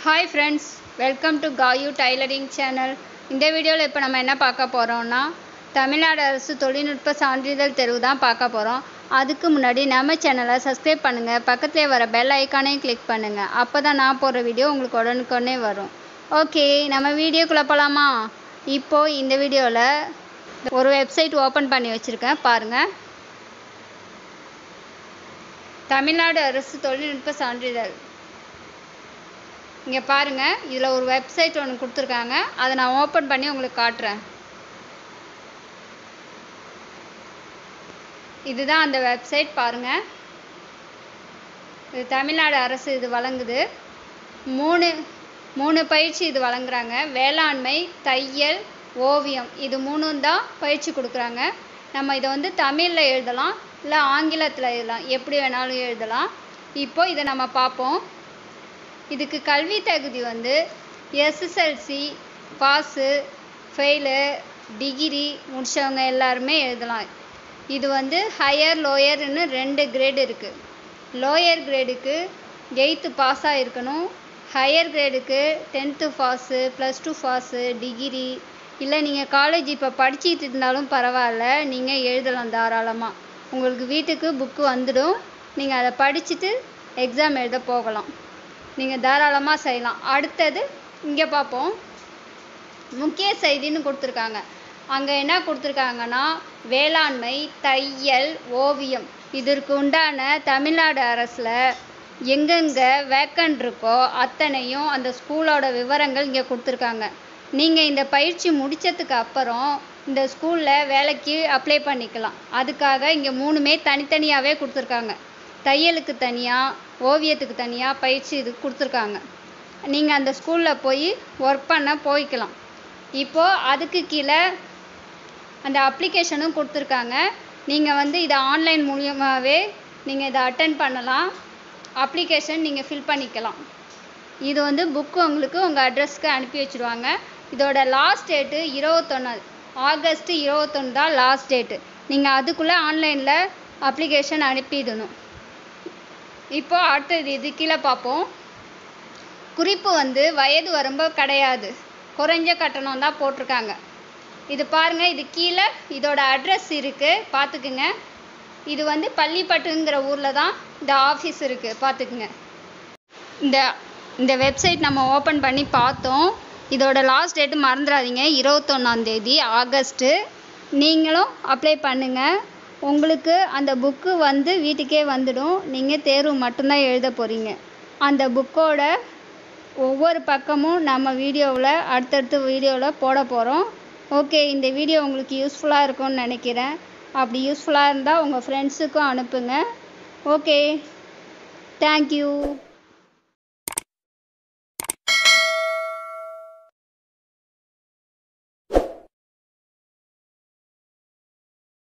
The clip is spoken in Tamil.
hi friends welcome to Gayu tailoring channel இந்த வீடியோவில் இப்போ நம்ம என்ன பார்க்க போகிறோம்னா தமிழ்நாடு அரசு தொழில்நுட்ப சான்றிதழ் தெருவு தான் பார்க்க போகிறோம் அதுக்கு முன்னாடி நம்ம சேனலை சப்ஸ்கிரைப் பண்ணுங்கள் பக்கத்துலேயே வர பெல் ஐக்கானையும் கிளிக் பண்ணுங்கள் அப்போ தான் நான் போடுற வீடியோ உங்களுக்கு உடனுக்குடனே வரும் ஓகே நம்ம வீடியோக்குள்ளே போகலாமா இப்போது இந்த வீடியோவில் ஒரு வெப்சைட் ஓப்பன் பண்ணி வச்சுருக்கேன் பாருங்கள் தமிழ்நாடு அரசு தொழில்நுட்ப சான்றிதழ் இங்கே பாருங்கள் இதில் ஒரு வெப்சைட் ஒன்று கொடுத்துருக்காங்க அதை நான் ஓப்பன் பண்ணி உங்களுக்கு காட்டுறேன் இதுதான் அந்த வெப்சைட் பாருங்கள் இது தமிழ்நாடு அரசு இது வழங்குது மூணு மூணு பயிற்சி இது வழங்குறாங்க வேளாண்மை தையல் ஓவியம் இது மூணும் தான் பயிற்சி கொடுக்குறாங்க நம்ம இதை வந்து தமிழில் எழுதலாம் இல்லை ஆங்கிலத்தில் எழுதலாம் எப்படி வேணாலும் எழுதலாம் இப்போ இதை நம்ம பார்ப்போம் இதுக்கு கல்வி தகுதி வந்து எஸ்எஸ்எல்சி பாஸு ஃபெயிலு டிகிரி முடித்தவங்க எல்லாருமே எழுதலாம் இது வந்து ஹையர் லோயர்னு ரெண்டு கிரேடு இருக்குது லோயர் கிரேடுக்கு எயித்து பாஸ் ஆகிருக்கணும் ஹையர் கிரேடுக்கு tenth pass plus two pass degree இல்லை நீங்கள் காலேஜ் இப்போ படிச்சிட்டு இருந்தாலும் பரவாயில்ல நீங்கள் எழுதலாம் தாராளமாக உங்களுக்கு வீட்டுக்கு புக்கு வந்துடும் நீங்கள் அதை படிச்சுட்டு எக்ஸாம் எழுத போகலாம் நீங்கள் தாராளமாக செய்யலாம் அடுத்தது இங்கே பார்ப்போம் முக்கிய செய்தின்னு கொடுத்துருக்காங்க அங்கே என்ன கொடுத்துருக்காங்கன்னா வேளாண்மை தையல் ஓவியம் இதற்கு உண்டான தமிழ்நாடு அரசில் எங்கெங்கே வேக்கண்ட் இருக்கோ அத்தனையும் அந்த ஸ்கூலோட விவரங்கள் இங்கே கொடுத்துருக்காங்க நீங்கள் இந்த பயிற்சி முடித்ததுக்கு அப்புறம் இந்த ஸ்கூலில் வேலைக்கு அப்ளை பண்ணிக்கலாம் அதுக்காக இங்கே மூணுமே தனித்தனியாகவே கொடுத்துருக்காங்க தையலுக்கு தனியாக ஓவியத்துக்கு தனியாக பயிற்சி இது கொடுத்துருக்காங்க நீங்கள் அந்த ஸ்கூலில் போய் ஒர்க் பண்ண போய்க்கலாம் இப்போது அதுக்கு கீழே அந்த அப்ளிகேஷனும் கொடுத்துருக்காங்க நீங்கள் வந்து இதை ஆன்லைன் மூலியமாகவே நீங்கள் இதை அட்டன் பண்ணலாம் அப்ளிகேஷன் நீங்கள் ஃபில் பண்ணிக்கலாம் இது வந்து புக்கு உங்களுக்கு உங்கள் அட்ரஸ்க்கு அனுப்பி வச்சுருவாங்க இதோட லாஸ்ட் டேட்டு இருபத்தொன்று ஆகஸ்ட் இருபத்தொன்று தான் லாஸ்ட் டேட்டு நீங்கள் அதுக்குள்ளே ஆன்லைனில் அப்ளிகேஷன் அனுப்பிடணும் இப்போ அடுத்தது இது கீழே பார்ப்போம் குறிப்பு வந்து வயது வரம்பு கிடையாது குறைஞ்ச கட்டணம் தான் போட்டிருக்காங்க இது பாருங்கள் இது கீழே இதோட அட்ரஸ் இருக்குது பார்த்துக்குங்க இது வந்து பள்ளிப்பட்டுங்கிற ஊரில் தான் இந்த ஆஃபீஸ் இருக்குது பார்த்துக்குங்க இந்த இந்த வெப்சைட் நம்ம ஓப்பன் பண்ணி பார்த்தோம் இதோட லாஸ்ட் டேட்டு மறந்துடாதீங்க இருபத்தொன்னாந்தேதி ஆகஸ்ட்டு நீங்களும் அப்ளை பண்ணுங்கள் உங்களுக்கு அந்த புக்கு வந்து வீட்டுக்கே வந்துடும் நீங்கள் தேர்வு மட்டும்தான் எழுத போகிறீங்க அந்த புக்கோட ஒவ்வொரு பக்கமும் நம்ம வீடியோவில் அடுத்தடுத்த வீடியோவில் போட போகிறோம் ஓகே இந்த வீடியோ உங்களுக்கு யூஸ்ஃபுல்லாக இருக்கும்னு நினைக்கிறேன் அப்படி யூஸ்ஃபுல்லாக இருந்தால் உங்கள் ஃப்ரெண்ட்ஸுக்கும் அனுப்புங்க ஓகே தேங்க்யூ